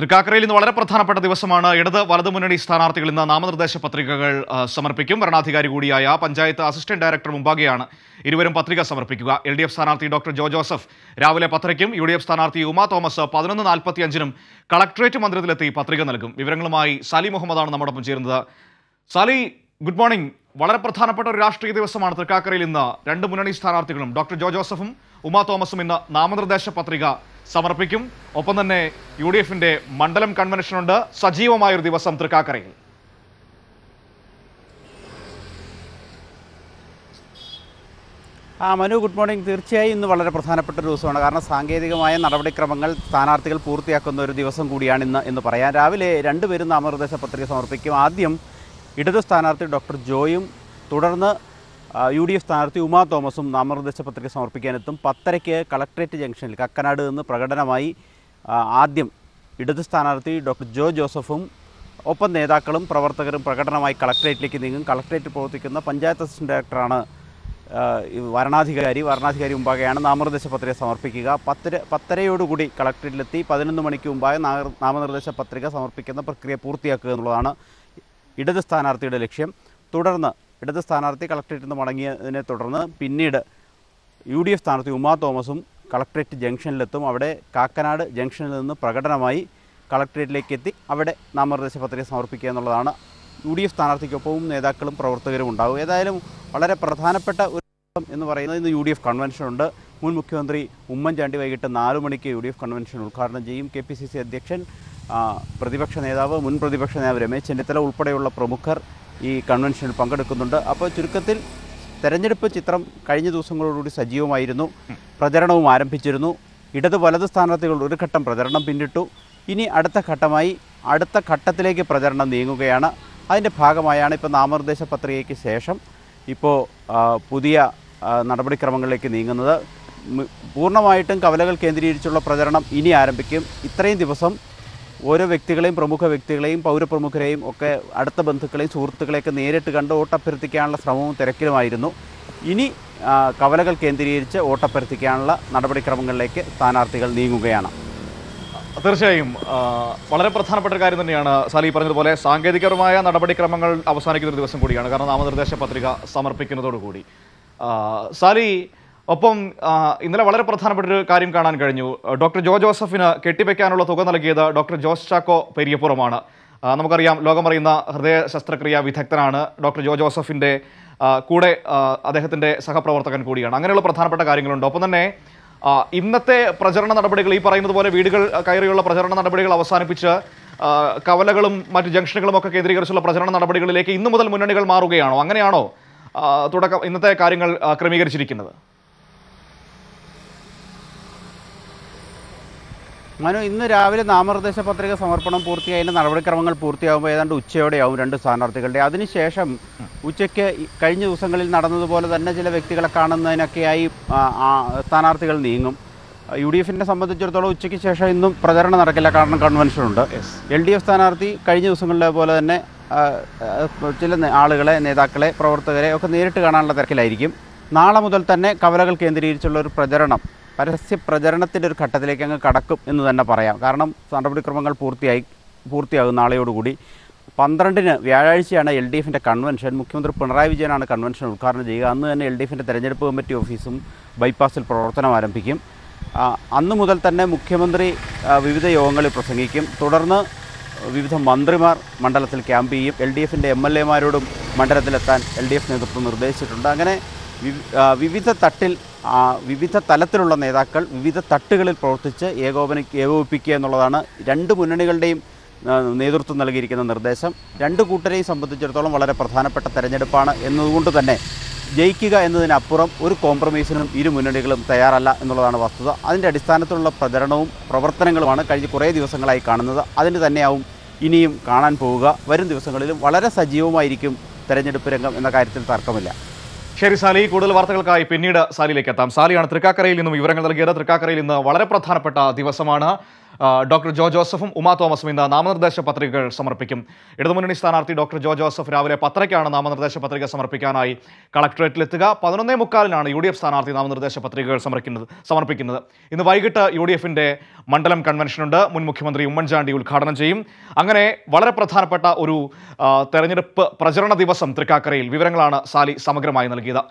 തൃക്കാക്കരയിൽ ഇന്ന് വളരെ പ്രധാനപ്പെട്ട ദിവസമാണ് ഇടത് വലതു മുന്നണി സ്ഥാനാർത്ഥികൾ ഇന്ന് നാമനിർദ്ദേശ പത്രികകൾ ആ, സമർപ്പിക്കും ഭരണാധികാരി കൂടിയായ പഞ്ചായത്ത് അസിസ്റ്റന്റ് ഡയറക്ടർ മുമ്പാകെയാണ് ഇരുവരും പത്രിക സമർപ്പിക്കുക എൽ ഡി എഫ് സ്ഥാനാർത്ഥി ഡോക്ടർ ജോ ജോസഫ് രാവിലെ പത്തരയ്ക്കും യു ഡി എഫ് സ്ഥാനാർത്ഥി ഉമാ തോമസ് പതിനൊന്ന് നാൽപ്പത്തി അഞ്ചിനും കളക്ടറേറ്റ് മന്ദിരത്തിലെത്തി പത്രിക നൽകും വിവരങ്ങളുമായി സാലി മുഹമ്മദാണ് നമ്മോടൊപ്പം ചേരുന്നത് സാലി ഗുഡ് മോർണിംഗ് വളരെ പ്രധാനപ്പെട്ട ഒരു രാഷ്ട്രീയ ദിവസമാണ് തൃക്കാക്കരയിൽ ഇന്ന് രണ്ട് മുന്നണി സ്ഥാനാർത്ഥികളും ഡോക്ടർ ജോ ജോസഫും ഉമാ തോമസും ഇന്ന് നാമനിർദ്ദേശ പത്രിക സമർപ്പിക്കും ഒപ്പം തന്നെ യു ഡി എഫിന്റെ മണ്ഡലം കൺവെൻഷനുണ്ട് സജീവമായൊരു ദിവസം തൃക്കാക്കരയിൽ ആ മനു ഗുഡ് മോർണിംഗ് തീർച്ചയായും ഇന്ന് വളരെ പ്രധാനപ്പെട്ട ഒരു ദിവസമാണ് കാരണം സാങ്കേതികമായ നടപടിക്രമങ്ങൾ സ്ഥാനാർത്ഥികൾ പൂർത്തിയാക്കുന്ന ഒരു ദിവസം കൂടിയാണ് ഇന്ന് എന്ന് പറയാം രാവിലെ രണ്ടുപേരും നാമനിർദ്ദേശ പത്രിക സമർപ്പിക്കും ആദ്യം ഇടതു സ്ഥാനാർത്ഥി ഡോക്ടർ ജോയും തുടർന്ന് ആ, യു ഡി എഫ് സ്ഥാനാർത്ഥി ഉമാ തോമസും നാമനിർദ്ദേശ പത്രിക സമർപ്പിക്കാനെത്തും പത്തരയ്ക്ക് കളക്ട്രേറ്റ് ജംഗ്ഷനിൽ കക്കനാട് നിന്ന് പ്രകടനമായി ആ, ആദ്യം ഇടതു സ്ഥാനാർത്ഥി ഡോക്ടർ ജോ ജോസഫും ഒപ്പം നേതാക്കളും പ്രവർത്തകരും പ്രകടനമായി കളക്ട്രേറ്റിലേക്ക് നീങ്ങും കളക്ട്രേറ്റിൽ പ്രവർത്തിക്കുന്ന പഞ്ചായത്ത് അസിസ്റ്റന്റ് ഡയറക്ടറാണ് ആഹ് ഈ വരണാധികാരി വരണാധികാരി മുമ്പാകെയാണ് നാമനിർദ്ദേശ പത്രിക സമർപ്പിക്കുക പത്തര പത്തരയോടുകൂടി കളക്ടറേറ്റിലെത്തി പതിനൊന്ന് മണിക്ക് മുമ്പായ നാ- നാമനിർദ്ദേശ പത്രിക സമർപ്പിക്കുന്ന പ്രക്രിയ പൂർത്തിയാക്കുക എന്നുള്ളതാണ് ഇടത് സ്ഥാനാർത്ഥിയുടെ ലക്ഷ്യം തുടർന്ന് ഇടത് സ്ഥാനാർത്ഥി കളക്ടറേറ്റിൽ നിന്ന് മടങ്ങിയതിനെ തുടർന്ന് പിന്നീട് യു ഡി എഫ് സ്ഥാനാർത്ഥി ഉമാ തോമസും കളക്ടറേറ്റ് ജംഗ്ഷനിലെത്തും അവിടെ കാക്കനാട് ജംഗ്ഷനിൽ നിന്ന് പ്രകടനമായി കളക്ടറേറ്റിലേക്ക് എത്തി അവിടെ നാമനിർദ്ദേശ പത്രിക സമർപ്പിക്കുക എന്നുള്ളതാണ് യു ഡി എഫ് സ്ഥാനാർത്ഥിക്കൊപ്പവും നേതാക്കളും പ്രവർത്തകരും ഉണ്ടാവും ഏതായാലും വളരെ പ്രധാനപ്പെട്ട ഒരു ദിവസം എന്ന് പറയുന്നത് ഇന്ന് യു ഡി എഫ് കൺവെൻഷനുണ്ട് മുൻ മുഖ്യമന്ത്രി ഉമ്മൻചാണ്ടി വൈകിട്ട് നാല് മണിക്ക് യു ഡി എഫ് കൺവെൻഷൻ ഉദ്ഘാടനം ചെയ്യും കെ പി സി സി അധ്യക്ഷൻ ആ, പ്രതിപക്ഷ നേതാവ് മുൻ പ്രതിപക്ഷ നേതാവ് രമേശ് ചെന്നിത്തല ഉൾപ്പെടെയുള്ള പ്രമുഖർ ഈ കൺവെൻഷനിൽ പങ്കെടുക്കുന്നുണ്ട് അപ്പോൾ ചുരുക്കത്തിൽ തെരഞ്ഞെടുപ്പ് ചിത്രം കഴിഞ്ഞ ദിവസങ്ങളോടുകൂടി സജീവമായിരുന്നു പ്രചരണവും ആരംഭിച്ചിരുന്നു ഇടത് വലത് സ്ഥാനാർത്ഥികൾ ഒരു ഘട്ടം പ്രചരണം പിന്നിട്ടു ഇനി അടുത്ത ഘട്ടമായി അടുത്ത ഘട്ടത്തിലേക്ക് പ്രചരണം നീങ്ങുകയാണ് അതിൻ്റെ ഭാഗമായാണ് ഇപ്പോൾ നാമനിർദ്ദേശ പത്രികയ്ക്ക് ശേഷം ഇപ്പോൾ ആ, പുതിയ ആ, നടപടിക്രമങ്ങളിലേക്ക് നീങ്ങുന്നത് മ്- പൂർണ്ണമായിട്ടും കവലകൾ കേന്ദ്രീകരിച്ചുള്ള പ്രചരണം ഇനി ആരംഭിക്കും ഇത്രയും ദിവസം ഓരോ വ്യക്തികളെയും പ്രമുഖ വ്യക്തികളെയും പൗരപ്രമുഖരെയും ഒക്കെ അടുത്ത ബന്ധുക്കളെയും സുഹൃത്തുക്കളെയൊക്കെ നേരിട്ട് കണ്ട് വോട്ടഭ്യർത്ഥിക്കാനുള്ള ശ്രമവും തിരക്കിലുമായിരുന്നു ഇനി ആ, കവലകൾ കേന്ദ്രീകരിച്ച് വോട്ടഭ്യർത്ഥിക്കാനുള്ള നടപടിക്രമങ്ങളിലേക്ക് സ്ഥാനാർത്ഥികൾ നീങ്ങുകയാണ് തീർച്ചയായും ആ, വളരെ പ്രധാനപ്പെട്ട ഒരു കാര്യം തന്നെയാണ് സാലി പറഞ്ഞതുപോലെ സാങ്കേതികപരമായ നടപടിക്രമങ്ങൾ അവസാനിക്കുന്ന ഒരു ദിവസം കൂടിയാണ് കാരണം നാമനിർദ്ദേശ പത്രിക സമർപ്പിക്കുന്നതോടുകൂടി ആ, സാലി ഒപ്പം ആ, ഇന്നലെ വളരെ പ്രധാനപ്പെട്ട ഒരു കാര്യം കാണാൻ കഴിഞ്ഞു ഡോക്ടർ ജോ ജോസഫിന് കെട്ടിവെക്കാനുള്ള തുക നൽകിയത് ഡോക്ടർ ജോസ് ചാക്കോ പെരിയപ്പുറമാണ് ആ, നമുക്കറിയാം ലോകമറിയുന്ന ഹൃദയ ശസ്ത്രക്രിയാ വിദഗ്ധനാണ് ഡോക്ടർ ജോ ജോസഫിൻ്റെ ആ, കൂടെ ആ, അദ്ദേഹത്തിൻ്റെ സഹപ്രവർത്തകൻ കൂടിയാണ് അങ്ങനെയുള്ള പ്രധാനപ്പെട്ട കാര്യങ്ങളുണ്ട് ഒപ്പം തന്നെ ആ, ഇന്നത്തെ പ്രചരണ നടപടികൾ ഈ പറയുന്നത് പോലെ വീടുകൾ കയറിയുള്ള പ്രചരണ നടപടികൾ അവസാനിപ്പിച്ച് ആ, കവലകളും മറ്റ് ജംഗ്ഷനുകളും ഒക്കെ കേന്ദ്രീകരിച്ചുള്ള പ്രചരണ നടപടികളിലേക്ക് ഇന്നു മുതൽ മുന്നണികൾ മാറുകയാണോ അങ്ങനെയാണോ ആ, തുടക്കം ഇന്നത്തെ കാര്യങ്ങൾ ആ, ക്രമീകരിച്ചിരിക്കുന്നത് മനു ഇന്ന് രാവിലെ നാമനിർദ്ദേശ പത്രിക സമർപ്പണം പൂർത്തിയായി അതിൻ്റെ നടപടിക്രമങ്ങൾ പൂർത്തിയാകുമ്പോൾ ഏതാണ്ട് ഉച്ചയോടെയാവും രണ്ട് സ്ഥാനാർത്ഥികളുടെ അതിനുശേഷം ഉച്ചയ്ക്ക് ഈ കഴിഞ്ഞ ദിവസങ്ങളിൽ നടന്നതുപോലെ തന്നെ ചില വ്യക്തികളെ കാണുന്നതിനൊക്കെയായി ആ, ആ, സ്ഥാനാർത്ഥികൾ നീങ്ങും യു ഡി എഫിനെ സംബന്ധിച്ചിടത്തോളം ഉച്ചയ്ക്ക് ശേഷം ഇന്നും പ്രചരണം നടക്കില്ല കാരണം കൺവെൻഷനുണ്ട് എൽ ഡി എഫ് സ്ഥാനാർത്ഥി കഴിഞ്ഞ ദിവസങ്ങളിലെ പോലെ തന്നെ ആ, ആ, ചില നേ- ആളുകളെ നേതാക്കളെ പ്രവർത്തകരെ ഒക്കെ നേരിട്ട് കാണാനുള്ള തിരക്കിലായിരിക്കും നാളെ മുതൽ തന്നെ കവലകൾ കേന്ദ്രീകരിച്ചുള്ള ഒരു പ്രചരണം പരസ്യ പ്രചരണത്തിൻ്റെ ഒരു ഘട്ടത്തിലേക്ക് അങ്ങ് കടക്കും എന്ന് തന്നെ പറയാം കാരണം നടപടിക്രമങ്ങൾ പൂർത്തിയായി പൂർത്തിയാകും നാളെയോടുകൂടി പന്ത്രണ്ടിന് വ്യാഴാഴ്ചയാണ് എൽ ഡി എഫിൻ്റെ കൺവെൻഷൻ മുഖ്യമന്ത്രി പിണറായി വിജയനാണ് കൺവെൻഷൻ ഉദ്ഘാടനം ചെയ്യുക അന്ന് തന്നെ എൽ ഡി എഫിൻ്റെ തെരഞ്ഞെടുപ്പ് കമ്മിറ്റി ഓഫീസും ബൈപ്പാസിൽ പ്രവർത്തനം ആരംഭിക്കും ആ, അന്ന് മുതൽ തന്നെ മുഖ്യമന്ത്രി ആ, വിവിധ യോഗങ്ങളിൽ പ്രസംഗിക്കും തുടർന്ന് വിവിധ മന്ത്രിമാർ മണ്ഡലത്തിൽ ക്യാമ്പ് ചെയ്യും എൽ ഡി എഫിൻ്റെ എം എൽ എമാരോടും മണ്ഡലത്തിലെത്താൻ എൽ ഡി എഫ് നേതൃത്വം നിർദ്ദേശിച്ചിട്ടുണ്ട് അങ്ങനെ വിവി- ആ, വിവിധ തട്ടിൽ ആ, വിവിധ തലത്തിലുള്ള നേതാക്കൾ വിവിധ തട്ടുകളിൽ പ്രവർത്തിച്ച് ഏകോപന ഏകോപിപ്പിക്കുക എന്നുള്ളതാണ് രണ്ട് മുന്നണികളുടെയും ആ, നേതൃത്വം നൽകിയിരിക്കുന്ന നിർദ്ദേശം രണ്ട് കൂട്ടരെയും സംബന്ധിച്ചിടത്തോളം വളരെ പ്രധാനപ്പെട്ട തെരഞ്ഞെടുപ്പാണ് എന്നതുകൊണ്ട് തന്നെ ജയിക്കുക എന്നതിനപ്പുറം ഒരു കോംപ്രമൈസിനും ഇരു മുന്നണികളും തയ്യാറല്ല എന്നുള്ളതാണ് വസ്തുത അതിൻ്റെ അടിസ്ഥാനത്തിലുള്ള പ്രചരണവും പ്രവർത്തനങ്ങളുമാണ് കഴിഞ്ഞ കുറേ ദിവസങ്ങളായി കാണുന്നത് അതിന് തന്നെയാവും ഇനിയും കാണാൻ പോവുക വരും ദിവസങ്ങളിലും വളരെ സജീവമായിരിക്കും തെരഞ്ഞെടുപ്പ് രംഗം എന്ന കാര്യത്തിൽ തർക്കമില്ല ശരി സാലി കൂടുതൽ വാർത്തകൾക്കായി പിന്നീട് സാലിയിലേക്ക് എത്താം സാലിയാണ് തൃക്കാക്കരയിൽ നിന്നും വിവരങ്ങൾ നൽകിയത് തൃക്കാക്കരയിൽ ഇന്ന് വളരെ പ്രധാനപ്പെട്ട ദിവസമാണ് ആ, ഡോക്ടർ ജോ ജോസഫും ഉമാ തോമസും ഇന്ന് നാമനിർദ്ദേശ പത്രികകൾ സമർപ്പിക്കും ഇടതുമുന്നണി സ്ഥാനാർത്ഥി ഡോക്ടർ ജോ ജോസഫ് രാവിലെ പത്തരയ്ക്കാണ് നാമനിർദ്ദേശ പത്രിക സമർപ്പിക്കാനായി കളക്ടറേറ്റിലെത്തുക പതിനൊന്നേ മുക്കാലിനാണ് യു ഡി എഫ് സ്ഥാനാർത്ഥി നാമനിർദ്ദേശ പത്രികകൾ സമർപ്പിക്കുന്നത് സമർപ്പിക്കുന്നത് ഇന്ന് വൈകിട്ട് യു ഡി എഫിന്റെ മണ്ഡലം കൺവെൻഷനുണ്ട് മുൻ മുഖ്യമന്ത്രി ഉമ്മൻചാണ്ടി ഉദ്ഘാടനം ചെയ്യും അങ്ങനെ വളരെ പ്രധാനപ്പെട്ട ഒരു ആ, തെരഞ്ഞെടുപ്പ് പ്രചരണ ദിവസം തൃക്കാക്കരയിൽ വിവരങ്ങളാണ് സാലി സമഗ്രമായി നൽകിയത്